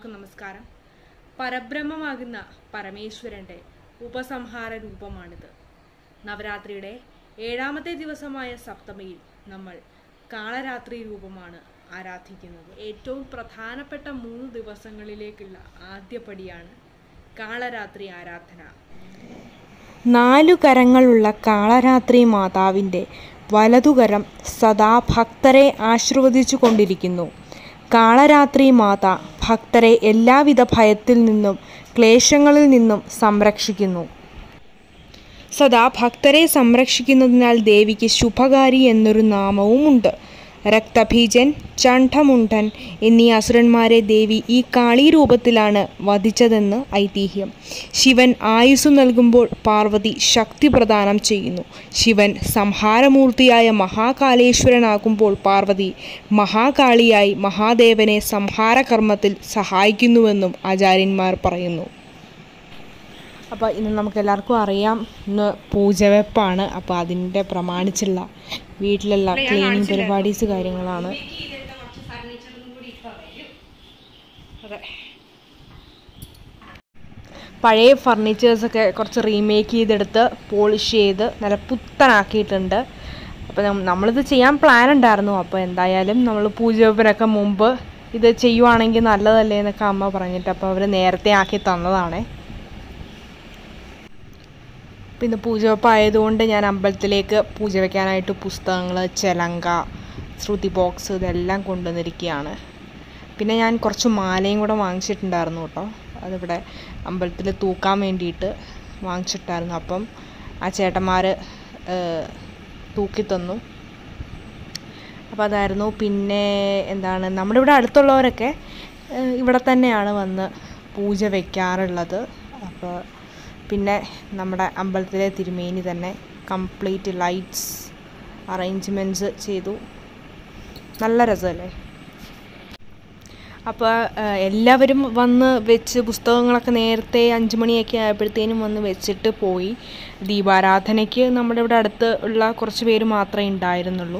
എല്ലാവർക്കും നമസ്കാരം പരബ്രഹ്മമാകുന്ന പരമേശ്വരന്റെ ഉപസംഹാര രൂപമാണിത് നവരാത്രിയുടെ ഏഴാമത്തെ ദിവസമായ സപ്തമിയിൽ നമ്മൾ കാളരാത്രി രൂപമാണ് ആരാധിക്കുന്നത് ഏറ്റവും പ്രധാനപ്പെട്ട മൂന്ന് ദിവസങ്ങളിലേക്കുള്ള ആദ്യപടിയാണ് കാളരാത്രി ആരാധന നാലു കരങ്ങളുള്ള കാളരാത്രി മാതാവിൻ്റെ വലതുകരം സദാ ഭക്തരെ ആശീർവദിച്ചു കൊണ്ടിരിക്കുന്നു കാളരാത്രി മാത ഭക്തരെ എല്ലാവിധ ഭയത്തിൽ നിന്നും ക്ലേശങ്ങളിൽ നിന്നും സംരക്ഷിക്കുന്നു സദാ ഭക്തരെ സംരക്ഷിക്കുന്നതിനാൽ ദേവിക്ക് ശുഭകാരി എന്നൊരു നാമവുമുണ്ട് രക്തബീജൻ ചണ്ഡമുണ്ഠൻ എന്നീ അസുരന്മാരെ ദേവി ഈ കാളി രൂപത്തിലാണ് വധിച്ചതെന്ന് ഐതിഹ്യം ശിവൻ ആയുസ് നൽകുമ്പോൾ പാർവതി ശക്തി പ്രദാനം ചെയ്യുന്നു ശിവൻ സംഹാരമൂർത്തിയായ മഹാകാലേശ്വരനാകുമ്പോൾ പാർവതി മഹാകാളിയായി മഹാദേവനെ സംഹാരകർമ്മത്തിൽ സഹായിക്കുന്നുവെന്നും ആചാര്യന്മാർ പറയുന്നു അപ്പോൾ ഇന്ന് നമുക്ക് എല്ലാവർക്കും അറിയാം ഇന്ന് പൂജവെപ്പാണ് അപ്പോൾ അതിൻ്റെ പ്രമാണിച്ചുള്ള വീട്ടിലുള്ള ക്ലീനിങ് പരിപാടീസ് കാര്യങ്ങളാണ് അതെ പഴയ ഫർണിച്ചേഴ്സൊക്കെ കുറച്ച് റീമേക്ക് ചെയ്തെടുത്ത് പോളിഷ് ചെയ്ത് നല്ല പുത്തനാക്കിയിട്ടുണ്ട് അപ്പോൾ നം- നമ്മളിത് ചെയ്യാൻ പ്ലാൻ ഉണ്ടായിരുന്നു അപ്പോൾ എന്തായാലും നമ്മൾ പൂജവെപ്പിനൊക്കെ മുമ്പ് ഇത് ചെയ്യുവാണെങ്കിൽ നല്ലതല്ലേ എന്നൊക്കെ അമ്മ പറഞ്ഞിട്ട് അപ്പോൾ അവർ നേരത്തെ ആക്കി തന്നതാണേ പിന്നെ പൂജവെപ്പ് ആയതുകൊണ്ട് ഞാൻ അമ്പലത്തിലേക്ക് പൂജ വയ്ക്കാനായിട്ട് പുസ്തകങ്ങൾ ചെലങ്ക ശ്രുതി ബോക്സ് ഇതെല്ലാം കൊണ്ടുവന്നിരിക്കുകയാണ് പിന്നെ ഞാൻ കുറച്ച് മാലയും കൂടെ വാങ്ങിച്ചിട്ടുണ്ടായിരുന്നു കേട്ടോ അതിവിടെ അമ്പലത്തിൽ തൂക്കാൻ വേണ്ടിയിട്ട് വാങ്ങിച്ചിട്ടായിരുന്നു അപ്പം ആ ചേട്ടന്മാർ തൂക്കി തന്നു അപ്പോൾ അതായിരുന്നു പിന്നെ എന്താണ് നമ്മുടെ ഇവിടെ അടുത്തുള്ളവരൊക്കെ ഏഹ്, ഇവിടെ തന്നെയാണ് വന്ന് പൂജ വയ്ക്കാറുള്ളത് അപ്പോൾ പിന്നെ നമ്മുടെ അമ്പലത്തിലെ തിരുമേനി തന്നെ കംപ്ലീറ്റ് ലൈറ്റ്സ് അറേഞ്ച്മെൻറ്റ്സ് ചെയ്തു നല്ല രസമല്ലേ അപ്പോൾ എല്ലാവരും വന്ന് വെച്ച് പുസ്തകങ്ങളൊക്കെ നേരത്തെ അഞ്ച് മണിയൊക്കെ ആയപ്പോഴത്തേനും വന്ന് വെച്ചിട്ട് പോയി ദീപാരാധനയ്ക്ക് നമ്മുടെ ഇവിടെ അടുത്ത് ഉള്ള കുറച്ച് പേര് മാത്രമേ ഉണ്ടായിരുന്നുള്ളൂ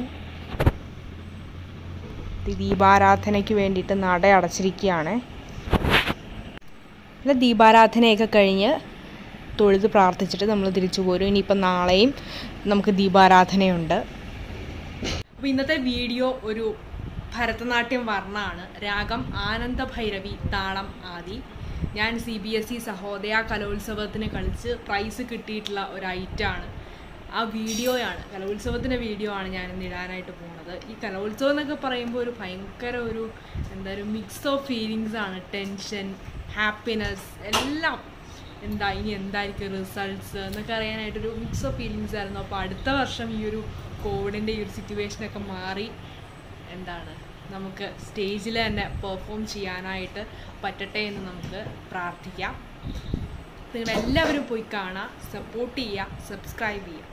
ദീ- ദീപാരാധനയ്ക്ക് വേണ്ടിയിട്ട് നട അടച്ചിരിക്കുകയാണ് പിന്നെ ദീപാരാധനയൊക്കെ കഴിഞ്ഞ് തൊഴുത് പ്രാർത്ഥിച്ചിട്ട് നമ്മൾ തിരിച്ചു പോരും ഇനിയിപ്പം നാളെയും നമുക്ക് ദീപാരാധനയുണ്ട് അപ്പോൾ ഇന്നത്തെ വീഡിയോ ഒരു ഭരതനാട്യം വർണ്ണമാണ് രാഗം ആനന്ദ ഭൈരവി താളം ആദി ഞാൻ C B S E Sahodaya കലോത്സവത്തിന് കളിച്ച് പ്രൈസ് കിട്ടിയിട്ടുള്ള ഒരു ഐറ്റമാണ് ആ വീഡിയോയാണ് കലോത്സവത്തിൻ്റെ വീഡിയോ ആണ് ഞാൻ ഇന്ന് ഇടാനായിട്ട് പോകുന്നത് ഈ കലോത്സവം എന്നൊക്കെ പറയുമ്പോൾ ഒരു ഭയങ്കര ഒരു എന്താ ഒരു മിക്സ് ഓഫ് ഫീലിങ്സ് ആണ് ടെൻഷൻ ഹാപ്പിനെസ് എല്ലാം എന്താ ഇനി എന്തായിരിക്കും റിസൾട്ട്സ് എന്നൊക്കെ അറിയാനായിട്ടൊരു മിക്സ് ഓഫ് ഫീലിങ്സ് ആയിരുന്നു അപ്പോൾ അടുത്ത വർഷം ഈ ഒരു കോവിഡിൻ്റെ ഈ ഒരു സിറ്റുവേഷനൊക്കെ മാറി എന്താണ് നമുക്ക് സ്റ്റേജിൽ തന്നെ പെർഫോം ചെയ്യാനായിട്ട് പറ്റട്ടെ എന്ന് നമുക്ക് പ്രാർത്ഥിക്കാം നിങ്ങളെല്ലാവരും പോയി കാണാം സപ്പോർട്ട് ചെയ്യുക സബ്സ്ക്രൈബ് ചെയ്യുക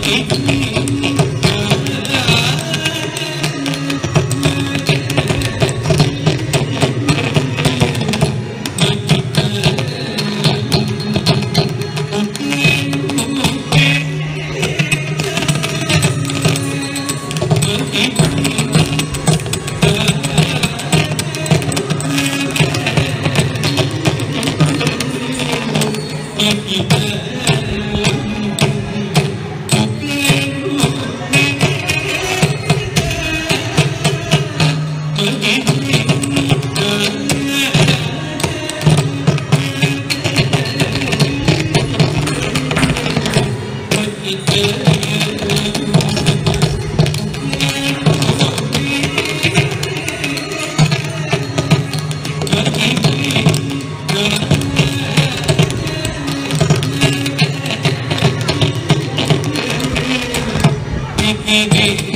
Thank you.